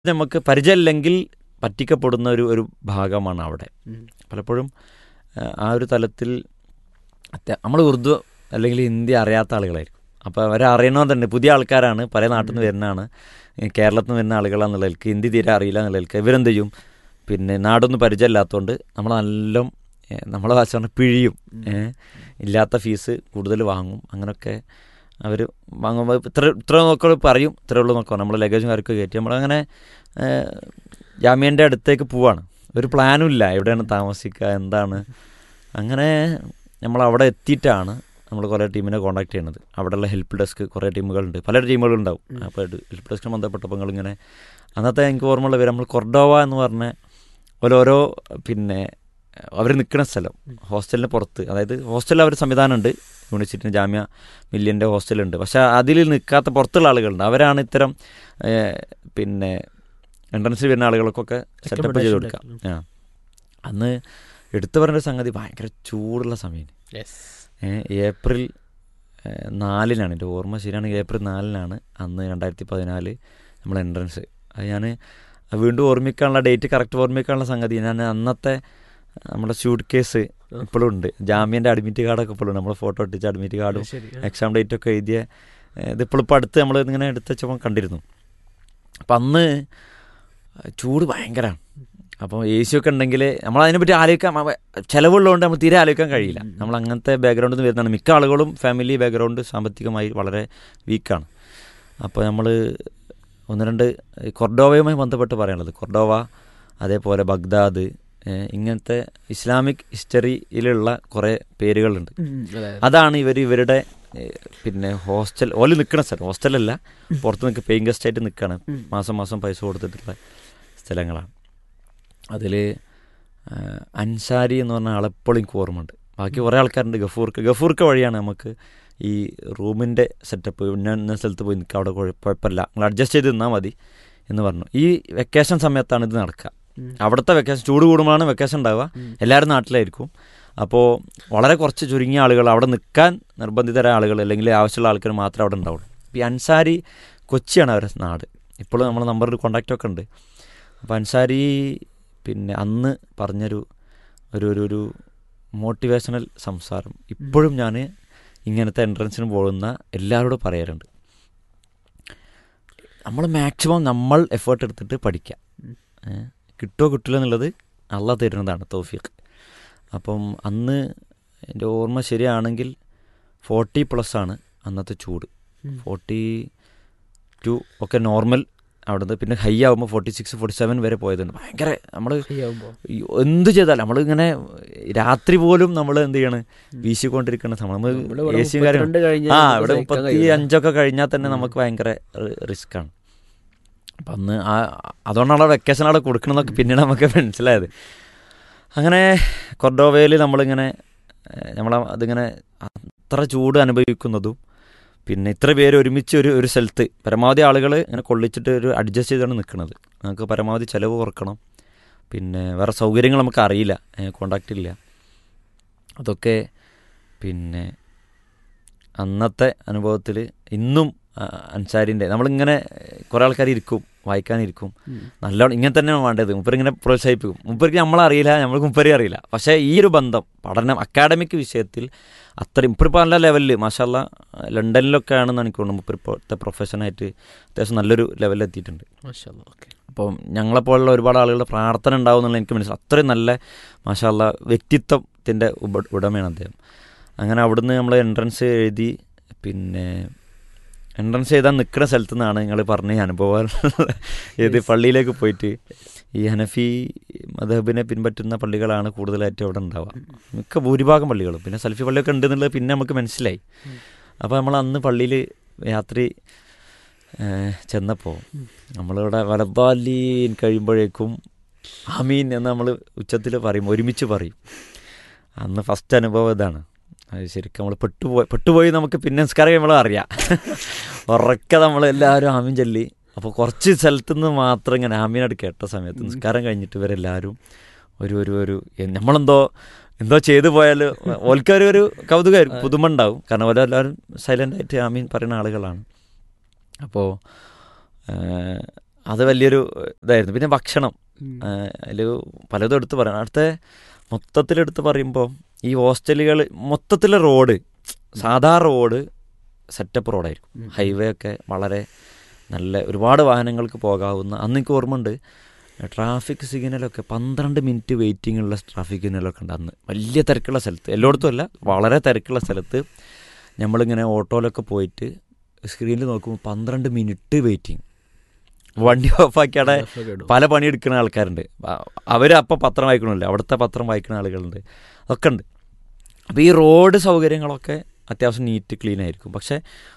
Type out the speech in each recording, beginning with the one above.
നമുക്ക് പരിചയമില്ലെങ്കിൽ പറ്റിക്കപ്പെടുന്ന ഒരു ഒരു ഭാഗമാണ് അവിടെ ഉം. പലപ്പോഴും ആ, ആ ഒരു തലത്തിൽ നമ്മൾ ഉറുദു അല്ലെങ്കിൽ ഹിന്ദി അറിയാത്ത ആളുകളായിരിക്കും അപ്പോൾ അവരെ അറിയണമെന്ന് തന്നെ പുതിയ ആൾക്കാരാണ് പല നാട്ടിൽ നിന്ന് വരുന്നതാണ് ഈ കേരളത്തിൽ നിന്ന് വരുന്ന ആളുകളാണെന്നുള്ളതിൽക്ക് ഹിന്ദി തീരെ അറിയില്ല എന്നുള്ളതിൽക്ക് ഇവരെന്ത് ചെയ്യും പിന്നെ നാടൊന്നും പരിചയമില്ലാത്തതുകൊണ്ട് നമ്മൾ നല്ല നമ്മളെ ഭാഷ പറഞ്ഞാൽ പിഴിയും ഏ, ഇല്ലാത്ത ഫീസ് കൂടുതൽ വാങ്ങും അങ്ങനെയൊക്കെ അവർ വാങ്ങുമ്പോൾ ഇത്ര ഇത്ര നോക്കുമ്പോൾ പറയും ഇത്ര ഉള്ളൂ നോക്കാം നമ്മൾ ലഗേജും കാര്യമൊക്കെ കയറ്റി നമ്മളങ്ങനെ ഏ, ജാമ്യൻ്റെ അടുത്തേക്ക് പോവാണ് ഒരു പ്ലാനും ഇല്ല എവിടെയാണ് താമസിക്കുക എന്താണ് അങ്ങനെ നമ്മൾ അവിടെ എത്തിയിട്ടാണ് നമ്മൾ കുറേ ടീമിനെ കോൺടാക്ട് ചെയ്യുന്നത് അവിടെയുള്ള ഹെൽപ്പ് ഡെസ്ക് കുറേ ടീമുകളുണ്ട് പല ടീമുകളുണ്ടാവും അപ്പോൾ ഹെൽപ്പ് ഡെസ്കിന് ബന്ധപ്പെട്ടപ്പോൾ നിങ്ങളിങ്ങനെ അന്നത്തെ എനിക്ക് ഓർമ്മയുള്ള പേര് നമ്മൾ കൊർഡോവ എന്ന് പറഞ്ഞ ഓരോരോ പിന്നെ അവർ നിൽക്കുന്ന സ്ഥലം ഹോസ്റ്റലിന് പുറത്ത് അതായത് ഹോസ്റ്റലിൽ അവർ സംവിധാനമുണ്ട് യൂണിവേഴ്സിറ്റിന് ജാമ്യ മില്യൻ്റെ ഹോസ്റ്റലുണ്ട് പക്ഷേ അതിൽ നിൽക്കാത്ത പുറത്തുള്ള ആളുകളുണ്ട് അവരാണ് ഇത്തരം ഏഹ്, പിന്നെ എൻട്രൻസിൽ വരുന്ന ആളുകൾക്കൊക്കെ സെറ്റപ്പ് ചെയ്ത് കൊടുക്കുക ആ അന്ന് എടുത്തു പറഞ്ഞ ഒരു സംഗതി ഭയങ്കര ചൂടുള്ള സമയം യെസ് ഏപ്രിൽ ഏഹ്, നാലിനാണ് എൻ്റെ ഓർമ്മ ശരിയാണെങ്കിൽ ഏപ്രിൽ നാലിനാണ് അന്ന് രണ്ടായിരത്തി പതിനാല് നമ്മൾ എൻട്രൻസ് അത് ഞാൻ വീണ്ടും ഓർമ്മിക്കാനുള്ള ഡേറ്റ് കറക്റ്റ് ഓർമ്മിക്കാനുള്ള സംഗതി ഞാൻ അന്നത്തെ നമ്മുടെ ഷൂട്ട് കേസ് ഇപ്പോഴും ഉണ്ട് ജാമ്യൻ്റെ അഡ്മിറ്റ് കാർഡൊക്കെ ഇപ്പോഴും നമ്മൾ ഫോട്ടോ ഒട്ടിച്ച അഡ്മിറ്റ് കാർഡും ശരി എക്സാം ഡേറ്റ് ഒക്കെ എഴുതിയ ഇതിപ്പോൾ ഇപ്പോൾ അടുത്ത് നമ്മൾ ഇങ്ങനെ എടുത്ത് വെച്ചപ്പോൾ കണ്ടിരുന്നു അപ്പം അന്ന് ചൂട് ഭയങ്കരമാണ് അപ്പോൾ എ സി ഒക്കെ ഉണ്ടെങ്കിൽ നമ്മൾ അതിനെപ്പറ്റി ആലോചിക്കാൻ അവ- ചിലവുള്ളതുകൊണ്ട് നമ്മൾ തീരെ ആലോചിക്കാൻ കഴിയില്ല നമ്മൾ അങ്ങനത്തെ ബാക്ക്ഗ്രൗണ്ടിൽ നിന്ന് വരുന്നതാണ് മിക്ക ആളുകളും ഫാമിലി ബാക്ക്ഗ്രൗണ്ട് സാമ്പത്തികമായി വളരെ വീക്കാണ് അപ്പോൾ നമ്മൾ ഒന്ന് രണ്ട് ഈ കൊർഡോവയുമായി ബന്ധപ്പെട്ട് പറയാനുള്ളത് കൊർഡോവ അതേപോലെ ബഗ്ദാദ് ഏഹ് ഇങ്ങനത്തെ ഇസ്ലാമിക് ഹിസ്റ്ററിയിലുള്ള കുറേ പേരുകളുണ്ട് അതാണ് ഇവർ ഇവരുടെ ഏഹ്, പിന്നെ ഹോസ്റ്റൽ ഓല് നിൽക്കുന്ന സ്ഥലം ഹോസ്റ്റലല്ല പുറത്ത് നിൽക്കുക പെയിൻ ഗസ്റ്റ് ആയിട്ട് നിൽക്കുകയാണ് മാസം മാസം പൈസ കൊടുത്തിട്ടുള്ള സ്ഥലങ്ങളാണ് അതിൽ അൻസാരി എന്ന് പറഞ്ഞ ആളെപ്പോഴും എനിക്ക് ഓർമ്മയുണ്ട് ബാക്കി കുറേ ആൾക്കാരുണ്ട് ഗഫൂർക്ക് ഗഫൂർക്ക് വഴിയാണ് നമുക്ക് ഈ റൂമിൻ്റെ സെറ്റപ്പ് ഇന്ന ഇന്ന സ്ഥലത്ത് പോയി നിൽക്കുക അവിടെ കുഴ- കുഴപ്പമില്ല നിങ്ങൾ അഡ്ജസ്റ്റ് ചെയ്ത് നിന്നാൽ മതി എന്ന് പറഞ്ഞു ഈ വെക്കേഷൻ സമയത്താണ് ഇത് നടക്കുക അവിടുത്തെ വെക്കേഷൻ ചൂട് കൂടുമ്പോഴാണ് വെക്കേഷൻ ഉണ്ടാവുക എല്ലാവരും നാട്ടിലായിരിക്കും അപ്പോൾ വളരെ കുറച്ച് ചുരുങ്ങിയ ആളുകൾ അവിടെ നിൽക്കാൻ നിർബന്ധിതരായ ആളുകൾ അല്ലെങ്കിൽ ആവശ്യമുള്ള ആൾക്കാർ മാത്രമേ അവിടെ ഉണ്ടാവുള്ളൂ ഇപ്പോൾ ഈ അൻസാരി കൊച്ചിയാണ് അവരുടെ നാട് ഇപ്പോഴും നമ്മുടെ നമ്പറിൽ കോണ്ടാക്റ്റ് ഒക്കെ ഉണ്ട് അപ്പോൾ അൻസാരി പിന്നെ അന്ന് പറഞ്ഞൊരു ഒരു ഒരു ഒരു മോട്ടിവേഷണൽ സംസാരം ഇപ്പോഴും ഞാൻ ഇങ്ങനത്തെ എൻട്രൻസിന് പോകുന്ന എല്ലാവരോടും പറയാറുണ്ട് നമ്മൾ മാക്സിമം നമ്മൾ എഫേർട്ട് എടുത്തിട്ട് പഠിക്കാം ഏ, കിട്ടുമോ കിട്ടില്ല എന്നുള്ളത് അള്ള തരുന്നതാണ് തോഫീഖ് അപ്പം അന്ന് എൻ്റെ ഓർമ്മ ശരിയാണെങ്കിൽ ഫോർട്ടി പ്ലസ് ആണ് അന്നത്തെ ചൂട് ഫോർട്ടി ടു ഒക്കെ നോർമൽ അവിടുന്ന് പിന്നെ ഹൈ ആകുമ്പോൾ ഫോർട്ടി സിക്സ് ഫോർട്ടി സെവൻ വരെ പോയതുണ്ട് ഭയങ്കര നമ്മൾ എന്ത് ചെയ്താലും നമ്മൾ ഇങ്ങനെ രാത്രി പോലും നമ്മൾ എന്ത് ചെയ്യാണ് വീശിക്കൊണ്ടിരിക്കുന്ന സമയം നമ്മൾ എ സിയും കാര്യം ആ ഇവിടെ മുപ്പത്തി അഞ്ചൊക്കെ കഴിഞ്ഞാൽ തന്നെ നമുക്ക് ഭയങ്കര റിസ്ക് ആണ് അപ്പം അന്ന് ആ അതുകൊണ്ടാണ് വെക്കേഷൻ അവിടെ കൊടുക്കണമെന്നൊക്കെ പിന്നീട് നമുക്ക് മനസ്സിലായത് അങ്ങനെ കൊർഡോവയിൽ നമ്മളിങ്ങനെ നമ്മൾ അതിങ്ങനെ അത്ര ചൂട് അനുഭവിക്കുന്നതും പിന്നെ ഇത്ര പേര് ഒരുമിച്ച് ഒരു ഒരു സ്ഥലത്ത് പരമാവധി ആളുകൾ ഇങ്ങനെ കൊള്ളിച്ചിട്ട് ഒരു അഡ്ജസ്റ്റ് ചെയ്താണ് നിൽക്കുന്നത് നമുക്ക് പരമാവധി ചിലവ് കുറക്കണം പിന്നെ വേറെ സൗകര്യങ്ങൾ നമുക്ക് അറിയില്ല കോണ്ടാക്റ്റ് ഇല്ല അതൊക്കെ പിന്നെ അന്നത്തെ അനുഭവത്തിൽ ഇന്നും ആ, അൻസാരിൻ്റെ നമ്മളിങ്ങനെ കുറേ ആൾക്കാർ ഇരിക്കും വായിക്കാനിരിക്കും നല്ലോണം ഇങ്ങനെ തന്നെയാണ് വേണ്ടത് മുപ്പർ ഇങ്ങനെ പ്രോത്സാഹിപ്പിക്കും മുപ്പർക്ക് നമ്മളറിയില്ല നമ്മൾക്ക് മുപ്പരെ അറിയില്ല പക്ഷേ ഈ ഒരു ബന്ധം പഠനം അക്കാഡമിക് വിഷയത്തിൽ അത്രയും ഇപ്പം നല്ല ലെവലിൽ മാഷല്ല ലണ്ടനിലൊക്കെ ആണെന്ന് എനിക്ക് തോന്നുന്നു മുപ്പർ ഇപ്പോഴത്തെ പ്രൊഫഷനായിട്ട് അത്യാവശ്യം നല്ലൊരു ലെവലിൽ എത്തിയിട്ടുണ്ട് അപ്പം ഞങ്ങളെപ്പോലുള്ള ഒരുപാട് ആളുകളുടെ പ്രാർത്ഥന ഉണ്ടാവും എന്നുള്ള എനിക്ക് മനസ്സിലാവും അത്രയും നല്ല മാഷാല്ല വ്യക്തിത്വത്തിൻ്റെ ഉപ ഉടമയാണ് അദ്ദേഹം അങ്ങനെ അവിടുന്ന് നമ്മൾ എൻട്രൻസ് എഴുതി പിന്നെ എൻട്രൻസ് എഴുതാൻ നിൽക്കുന്ന സ്ഥലത്തു നിന്നാണ് നിങ്ങൾ പറഞ്ഞ ഈ അനുഭവം ഏത് പള്ളിയിലേക്ക് പോയിട്ട് ഈ ഹനഫി മദഹബിനെ പിൻപറ്റുന്ന പള്ളികളാണ് കൂടുതലായിട്ട് അവിടെ ഉണ്ടാവുക മിക്ക ഭൂരിഭാഗം പള്ളികളും പിന്നെ സൽഫി പള്ളിയൊക്കെ ഉണ്ട് എന്നുള്ളത് പിന്നെ നമുക്ക് മനസ്സിലായി അപ്പോൾ നമ്മൾ അന്ന് പള്ളിയിൽ രാത്രി ചെന്നപ്പോൾ നമ്മളിവിടെ വലതാലീൻ കഴിയുമ്പോഴേക്കും ആമീൻ എന്ന് നമ്മൾ ഉച്ചത്തിൽ പറയും ഒരുമിച്ച് പറയും അന്ന് ഫസ്റ്റ് അനുഭവം ഇതാണ് അത് ശരിക്കും നമ്മൾ പെട്ടുപോയി പെട്ടുപോയി നമുക്ക് പിന്നെ നിസ്കാരം നമ്മൾ അറിയാം ഉറക്കെ നമ്മൾ എല്ലാവരും ആമീൻ ചൊല്ലി അപ്പോൾ കുറച്ച് സ്ഥലത്തു നിന്ന് മാത്രം ഇങ്ങനെ ആമീനായിട്ട് കേട്ട സമയത്ത് നിസ്കാരം കഴിഞ്ഞിട്ട് ഇവരെല്ലാവരും ഒരു ഒരു ഒരു എ- നമ്മളെന്തോ എന്തോ ചെയ്തു പോയാൽ ഓൽക്കൊരു ഒരു കൗതുകമായിരിക്കും പുതുമ ഉണ്ടാവും കാരണം ഓരെല്ലാവരും സൈലൻ്റ് ആയിട്ട് ആമീൻ പറയുന്ന ആളുകളാണ് അപ്പോൾ അത് വലിയൊരു ഇതായിരുന്നു പിന്നെ ഭക്ഷണം ഉം. അതിൽ പലതും എടുത്ത് പറയണം അടുത്ത മൊത്തത്തിലെടുത്ത് പറയുമ്പോൾ ഈ ഹോസ്റ്റലുകൾ മൊത്തത്തിലെ റോഡ് സാധാ റോഡ് സെറ്റപ്പ് റോഡായിരിക്കും ഉം. ഹൈവേ ഒക്കെ വളരെ നല്ല ഒരുപാട് വാഹനങ്ങൾക്ക് പോകാവുന്ന അന്ന് എനിക്ക് ഓർമ്മയുണ്ട് ട്രാഫിക് സിഗ്നലൊക്കെ പന്ത്രണ്ട് മിനിറ്റ് വെയിറ്റിംഗ് ഉള്ള ട്രാഫിക് സിഗ്നലൊക്കെ ഉണ്ട് അന്ന് വലിയ തിരക്കുള്ള സ്ഥലത്ത് എല്ലായിടത്തും അല്ല വളരെ തിരക്കുള്ള സ്ഥലത്ത് നമ്മളിങ്ങനെ ഓട്ടോയിലൊക്കെ പോയിട്ട് സ്ക്രീനിൽ നോക്കുമ്പോൾ പന്ത്രണ്ട് മിനിറ്റ് വെയിറ്റിംഗ് വണ്ടി ഓഫാക്കിയാടെ ഒക്കെ ഇടും. പല പണിയെടുക്കുന്ന ആൾക്കാരുണ്ട് അവർ അപ്പം പത്രം വായിക്കണമല്ലോ അവിടുത്തെ പത്രം വായിക്കുന്ന ആളുകളുണ്ട് അതൊക്കെ ഉണ്ട് അപ്പോൾ ഈ റോഡ് സൗകര്യങ്ങളൊക്കെ അത്യാവശ്യം നീറ്റ് ക്ലീൻ ആയിരിക്കും പക്ഷേ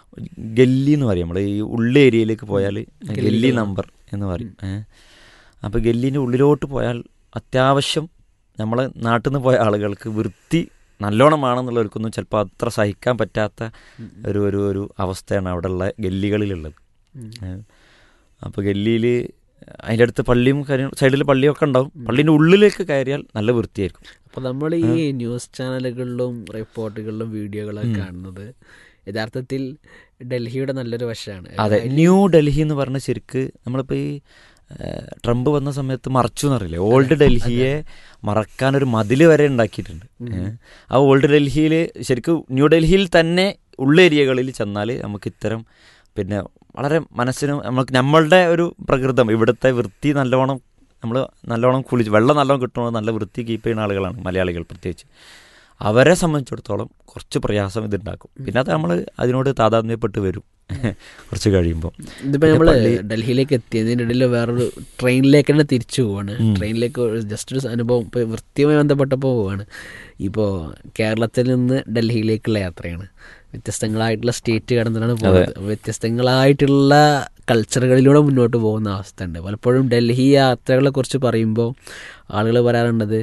ഗല്ലി എന്ന് പറയും നമ്മൾ ഈ ഉള്ള ഏരിയയിലേക്ക് പോയാൽ ഗല്ലി ഗല്ലികളാണ്. നമ്പർ എന്ന് പറയും ഏഹ് അപ്പോൾ ഗല്ലീൻ്റെ ഉള്ളിലോട്ട് പോയാൽ അത്യാവശ്യം നമ്മൾ നാട്ടിൽ നിന്ന് പോയ ആളുകൾക്ക് വൃത്തി നല്ലോണമാണെന്നുള്ളവർക്കൊന്നും ചിലപ്പോൾ അത്ര സഹിക്കാൻ പറ്റാത്ത ഉം. ഒരു ഒരു ഒരു അവസ്ഥയാണ് അവിടെയുള്ള ഗല്ലികളിലുള്ളത് ഉം. അപ്പോൾ ഗല്ലിയിൽ അതിൻ്റെ അടുത്ത് പള്ളിയും കാര്യം സൈഡിൽ പള്ളിയൊക്കെ ഉണ്ടാവും പള്ളീൻ്റെ ഉള്ളിലേക്ക് കയറിയാൽ നല്ല വൃത്തിയായിരിക്കും അപ്പൊ നമ്മൾ ഈ ന്യൂസ് ചാനലുകളിലും റിപ്പോർട്ടുകളിലും വീഡിയോകളൊക്കെ കാണുന്നത് യഥാർത്ഥത്തിൽ ഡൽഹിയുടെ നല്ലൊരു വശമാണ് അതെ ന്യൂ ഡൽഹി എന്ന് പറഞ്ഞ ശരിക്ക് നമ്മളിപ്പോൾ ഈ ഏഹ്, ട്രംപ് വന്ന സമയത്ത് മറച്ചു എന്നറിയില്ലേ ഓൾഡ് ഡൽഹിയെ മറക്കാനൊരു മതിൽ വരെ ഉണ്ടാക്കിയിട്ടുണ്ട് ഏഹ്. ആ ഓൾഡ് ഡൽഹിയിൽ ശരിക്കും ന്യൂ ഡൽഹിയിൽ തന്നെ ഉള്ള ഏരിയകളിൽ ചെന്നാൽ നമുക്ക് ഇത്തരം പിന്നെ വളരെ മനസ്സിന് നമുക്ക് നമ്മളുടെ ഒരു പ്രകൃതം ഇവിടുത്തെ വൃത്തി നല്ലോണം നമ്മൾ നല്ലോണം കുളിച്ച് വെള്ളം നല്ലോണം കിട്ടണോ നല്ല വൃത്തി കീപ്പ് ചെയ്യുന്ന ആളുകളാണ് മലയാളികൾ പ്രത്യേകിച്ച് അവരെ സംബന്ധിച്ചിടത്തോളം കുറച്ച് പ്രയാസം ഇതുണ്ടാക്കും പിന്നെ അത് നമ്മൾ അതിനോട് താതാത്മ്യപ്പെട്ട് വരും കുറച്ച് കഴിയുമ്പോൾ ഇതിപ്പോ നമ്മള് പള്ളി- ഡൽഹിയിലേക്ക് എത്തിയതിന്റെ ഇടയിൽ വേറൊരു ട്രെയിനിലേക്ക് തന്നെ തിരിച്ചു പോവാണ് ഉം. ട്രെയിനിലേക്ക് ജസ്റ്റ് ഒരു അനുഭവം ഇപ്പൊ വൃത്തിയുമായി ബന്ധപ്പെട്ടപ്പോൾ പോവാണ് ഇപ്പോൾ കേരളത്തിൽ നിന്ന് ഡൽഹിയിലേക്കുള്ള യാത്രയാണ് വ്യത്യസ്തങ്ങളായിട്ടുള്ള സ്റ്റേറ്റ് കടന്നിട്ടാണ് പോകുന്നത് അപ്പൊ വ്യത്യസ്തങ്ങളായിട്ടുള്ള കൾച്ചറുകളിലൂടെ മുന്നോട്ട് പോകുന്ന അവസ്ഥ ഉണ്ട് പലപ്പോഴും ഡൽഹി യാത്രകളെ കുറിച്ച് പറയുമ്പോൾ ആളുകൾ പറയാറുള്ളത്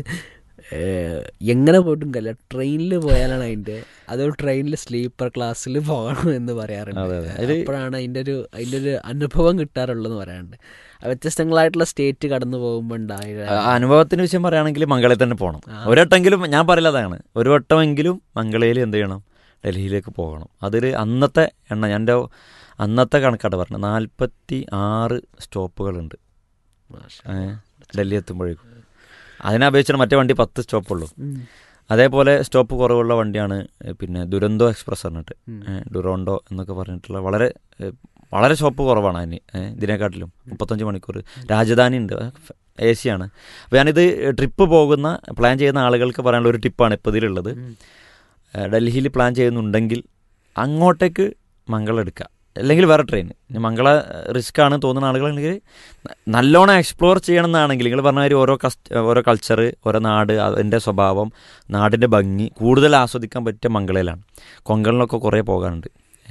ഏഹ്, എങ്ങനെ പോയിട്ടും കല്ല ട്രെയിനിൽ പോയാലാണ് അതിൻ്റെ അതൊരു ട്രെയിനിൽ സ്ലീപ്പർ ക്ലാസ്സിൽ പോകണം എന്ന് പറയാറുണ്ട് അതെ, അതെ. അതില് അപ്പോഴാണ് അതിൻ്റെ ഒരു അതിൻ്റെ ഒരു അനുഭവം കിട്ടാറുള്ളതെന്ന് പറയാറുണ്ട് ആ വ്യത്യസ്തങ്ങളായിട്ടുള്ള സ്റ്റേറ്റ് കടന്നു പോകുമ്പോൾ ഉണ്ടായ ആ അനുഭവത്തിന്റെ വിഷയം പറയുകയാണെങ്കിൽ മംഗളയിൽ തന്നെ പോകണം ഒരു വട്ടമെങ്കിലും ഞാൻ പറയില്ല അതാണ് ഒരു വട്ടമെങ്കിലും മംഗളയിൽ എന്ത് ചെയ്യണം ഡൽഹിയിലേക്ക് പോകണം അതിൽ അന്നത്തെ എണ്ണ എൻ്റെ അന്നത്തെ കണക്കാട്ട് പറഞ്ഞത് നാൽപ്പത്തി ആറ് സ്റ്റോപ്പുകളുണ്ട് മാഷാ. ഏ, ഡൽഹി എത്തുമ്പോഴേക്കും അതിനെ അപേക്ഷിച്ച് മറ്റേ വണ്ടി പത്ത് സ്റ്റോപ്പുള്ളൂ ഉം. അതേപോലെ സ്റ്റോപ്പ് കുറവുള്ള വണ്ടിയാണ് ഏ, പിന്നെ ദുരന്തോ എക്സ്പ്രസ് പറഞ്ഞിട്ട് ഉം. ഏ, ഡുറോണ്ടോ എന്നൊക്കെ പറഞ്ഞിട്ടുള്ള വളരെ ഏ, വളരെ സ്റ്റോപ്പ് കുറവാണ് അതിന് ഏ, ഇതിനെക്കാട്ടിലും മുപ്പത്തഞ്ച് മണിക്കൂർ രാജധാനി ഉണ്ട് എ സി ആണ് അപ്പോൾ ഞാനിത് ട്രിപ്പ് പോകുന്ന പ്ലാൻ ചെയ്യുന്ന ആളുകൾക്ക് പറയാനുള്ള ഒരു ടിപ്പാണ് ഇപ്പോൾ ഇതിലുള്ളത് ഉം. ഏ, ഡൽഹിയിൽ പ്ലാൻ ചെയ്യുന്നുണ്ടെങ്കിൽ അങ്ങോട്ടേക്ക് മംഗളം എടുക്കുക അല്ലെങ്കിൽ വേറെ ട്രെയിൻ ഇനി മംഗള റിസ്ക് ആണ് തോന്നുന്ന ആളുകളാണെങ്കിൽ ന- നല്ലോണം എക്സ്പ്ലോർ ചെയ്യണമെന്നാണെങ്കിൽ നിങ്ങൾ പറഞ്ഞ മാതിരി ഓരോ കസ്റ്റ് ഓരോ കൾച്ചർ ഓരോ നാട് അതിൻ്റെ സ്വഭാവം നാടിൻ്റെ ഭംഗി കൂടുതൽ ആസ്വദിക്കാൻ പറ്റിയ മംഗളയിലാണ് കൊങ്കണിലൊക്കെ കുറേ പോകാനുണ്ട്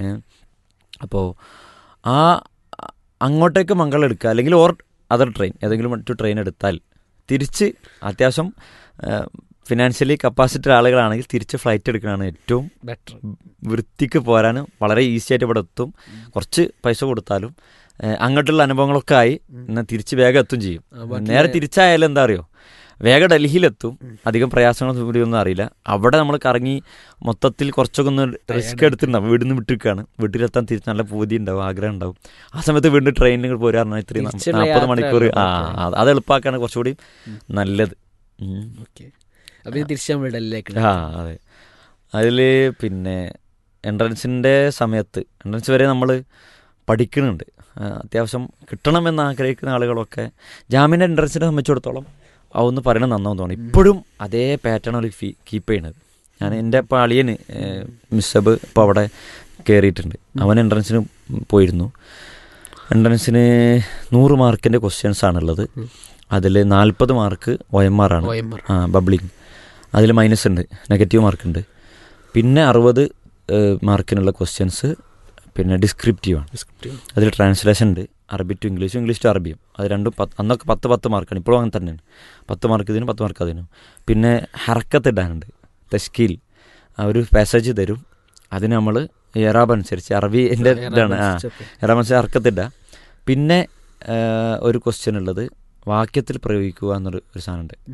അപ്പോൾ ആ അ- അങ്ങോട്ടേക്ക് മംഗളം എടുക്കുക അല്ലെങ്കിൽ ഓർ അതർ ട്രെയിൻ ഏതെങ്കിലും മറ്റു ട്രെയിൻ എടുത്താൽ തിരിച്ച് അത്യാവശ്യം ഫിനാൻഷ്യലി കപ്പാസിറ്റി ആളുകളാണെങ്കിൽ തിരിച്ച് ഫ്ലൈറ്റ് എടുക്കുന്നതാണ് ഏറ്റവും ബെറ്റർ വൃത്തിക്ക് പോരാൻ വളരെ ഈസി ആയിട്ട് ഇവിടെ എത്തും കുറച്ച് പൈസ കൊടുത്താലും ഏഹ്, അങ്ങോട്ടുള്ള അനുഭവങ്ങളൊക്കെ ആയി എന്നാൽ തിരിച്ച് വേഗം എത്തും ചെയ്യും ആ, ബാക്കി നേരെ തിരിച്ചായാലും എന്താ അറിയോ വേഗം ഡൽഹിയിലെത്തും അധികം പ്രയാസങ്ങളൊന്നും ഇവിടെയൊന്നും അറിയില്ല അവിടെ നമ്മൾ കറങ്ങി മൊത്തത്തിൽ കുറച്ചൊക്കെ ഒന്ന് റിസ്ക് എടുത്തിട്ടുണ്ടാവും വീട്ടിൽ നിന്ന് വിട്ടിരിക്കുകയാണ് വീട്ടിലെത്താൻ തിരിച്ച് നല്ല പൂതി ഉണ്ടാവും ആഗ്രഹം ഉണ്ടാവും ആ സമയത്ത് വീണ്ടും ട്രെയിനിൽ പോരാറിന് ഇത്രയും തിരിച്ചുള്ള നാൽപ്പത് യാത്ര മണിക്കൂർ ആ എളുപ്പമാക്കാൻ. അത് അത് എളുപ്പമാക്കാണ് കുറച്ചുകൂടി നല്ലത് ഉം. ഓക്കെ അപ്പൊ ഇത് തിരിച്ച് നമ്മൾ ഡൽഹിയിലേക്ക് ആ അതെ അതിൽ പിന്നെ എൻട്രൻസിൻ്റെ സമയത്ത് എൻട്രൻസ് വരെ നമ്മൾ പഠിക്കുന്നുണ്ട് ആ, അത്യാവശ്യം കിട്ടണമെന്ന് ആഗ്രഹിക്കുന്ന ആളുകളൊക്കെ ജാമ്യൻ്റെ എൻട്രൻസിനെ സംബന്ധിച്ചിടത്തോളം അതൊന്ന് പറയണത് നന്നാവും തോന്നി ഇപ്പോഴും അതേ പാറ്റേൺ അവർ ഫീ കീപ്പ് ചെയ്യണത് ഞാൻ എൻ്റെ ഇപ്പോൾ അളിയന് മിസ്സബ് ഇപ്പോൾ അവിടെ കയറിയിട്ടുണ്ട് അവൻ എൻട്രൻസിന് പോയിരുന്നു എൻട്രൻസിന് നൂറ് മാർക്കിൻ്റെ ക്വസ്റ്റ്യൻസ് ആണുള്ളത് അതിൽ നാൽപ്പത് മാർക്ക് ഒ എം ആർ ആണ് OMR. ആ ബബ്ലിങ് അതിൽ മൈനസ് ഉണ്ട് നെഗറ്റീവ് മാർക്ക് ഉണ്ട് പിന്നെ അറുപത് മാർക്കിനുള്ള ക്വസ്റ്റ്യൻസ് പിന്നെ ഡിസ്ക്രിപ്റ്റീവ് ആണ് Descriptive. അതിൽ ട്രാൻസ്ലേഷൻ ഉണ്ട് അറബി ടു ഇംഗ്ലീഷും ഇംഗ്ലീഷ് ടു അറബിയും അത് രണ്ടും പത്ത് അന്നൊക്കെ പത്ത് പത്ത് മാർക്കാണ് ഇപ്പോഴും അങ്ങനെ തന്നെയാണ് പത്ത് മാർക്ക് ഇതിനും പത്ത് മാർക്ക് അതിനും പിന്നെ ഹറക്കത്ത് ഇടാനുണ്ട് തഷ്കീൽ ആ ഒരു പാസേജ് തരും അതിന് നമ്മൾ എറാബ് അനുസരിച്ച് അറബിൻ്റെ ഇതാണ് ആ എറാബ് അനുസരിച്ച് ഹറക്കത്തിടുക പിന്നെ ആ, ഒരു ക്വസ്റ്റ്യൻ ഉള്ളത് വാക്യത്തിൽ പ്രയോഗിക്കുക എന്നൊരു ഒരു സാധനമുണ്ട്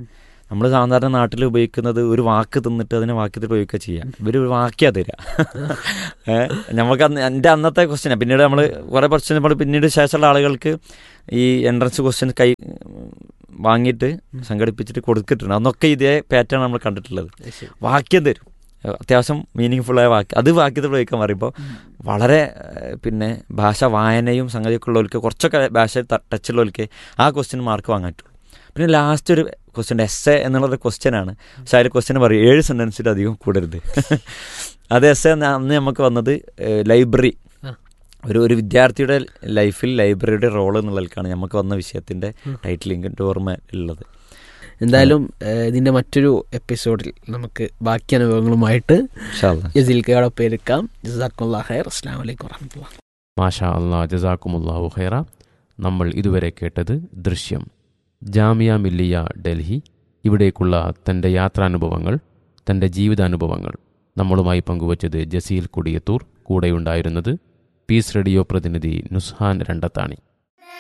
നമ്മൾ സാധാരണ നാട്ടിൽ ഉപയോഗിക്കുന്നത് ഒരു വാക്ക് തിന്നിട്ട് അതിനെ വാക്യത്തിൽ ഉപയോഗിക്കുക ചെയ്യാം ഇവർ ഒരു വാക്യാ തരിക ഏഹ് നമുക്ക് അന്ന് എൻ്റെ അന്നത്തെ ക്വസ്റ്റ്യനാണ് പിന്നീട് നമ്മൾ കുറേ ക്വസ്റ്റ്യൻ നമ്മൾ പിന്നീട് ശേഷമുള്ള ആളുകൾക്ക് ഈ എൻട്രൻസ് ക്വസ്റ്റ്യൻ കൈ വാങ്ങിയിട്ട് സംഘടിപ്പിച്ചിട്ട് കൊടുത്തിട്ടുണ്ട് അന്നൊക്കെ ഇതേ പാറ്റേൺ നമ്മൾ കണ്ടിട്ടുള്ളത് വാക്യം തരും അത്യാവശ്യം മീനിങ് ഫുള്ളായ വാക്യം അത് വാക്യത്തിൽ പ്രയോഗിക്കാൻ പറയുമ്പോൾ വളരെ ഏഹ്, പിന്നെ ഭാഷ വായനയും സംഗതിയൊക്കെ ഉള്ളവർക്ക് കുറച്ചൊക്കെ ഭാഷ ടച്ചുള്ളവർക്ക് ആ ക്വസ്റ്റ്യൻ മാർക്ക് വാങ്ങാൻ പറ്റുള്ളൂ പിന്നെ ലാസ്റ്റ് ഒരു ക്വസ്റ്റ്യൻ എസ് എ എന്നുള്ളൊരു ക്വസ്റ്റ്യൻ ആണ് പക്ഷെ അതിൽ ക്വസ്റ്റ്യൻ പറയും ഏഴ് സെൻറ്റൻസിൽ അധികം കൂടരുത് അത് എസ് എ അന്ന് നമുക്ക് വന്നത് ലൈബ്രറി ആ. ഒരു ഒരു വിദ്യാർത്ഥിയുടെ ലൈഫിൽ ലൈബ്രറിയുടെ റോൾ എന്നുള്ളതിലേക്കാണ് നമുക്ക് വന്ന വിഷയത്തിൻ്റെ ടൈറ്റിലിംഗ് ഓർമ്മ ഉള്ളത് എന്തായാലും ഏഹ്, ഇതിന്റെ മറ്റൊരു എപ്പിസോഡിൽ നമുക്ക് ബാക്കി അനുഭവങ്ങളുമായിട്ട് ഇൻഷാ അല്ലാ. ജസീൽക്കയോടൊപ്പം എടുക്കാം ജസാക്കുള്ള ഹൈർ അസ്ലാം വലൈക്കും വറഹമത്തുള്ള മാഷാ അള്ളാ ജസാക്കുമുല്ലാഹു ഖൈറ നമ്മൾ ഇതുവരെ കേട്ടത് ദൃശ്യം ജാമിയ മില്ലിയ ഡൽഹി ഇവിടേക്കുള്ള തൻ്റെ യാത്രാനുഭവങ്ങൾ തൻ്റെ ജീവിതാനുഭവങ്ങൾ നമ്മളുമായി പങ്കുവച്ചത് ജസീൽ കൊടിയത്തൂർ കൂടെയുണ്ടായിരുന്നത് പീസ് റേഡിയോ പ്രതിനിധി നുസ്ഹാൻ രണ്ടത്താണി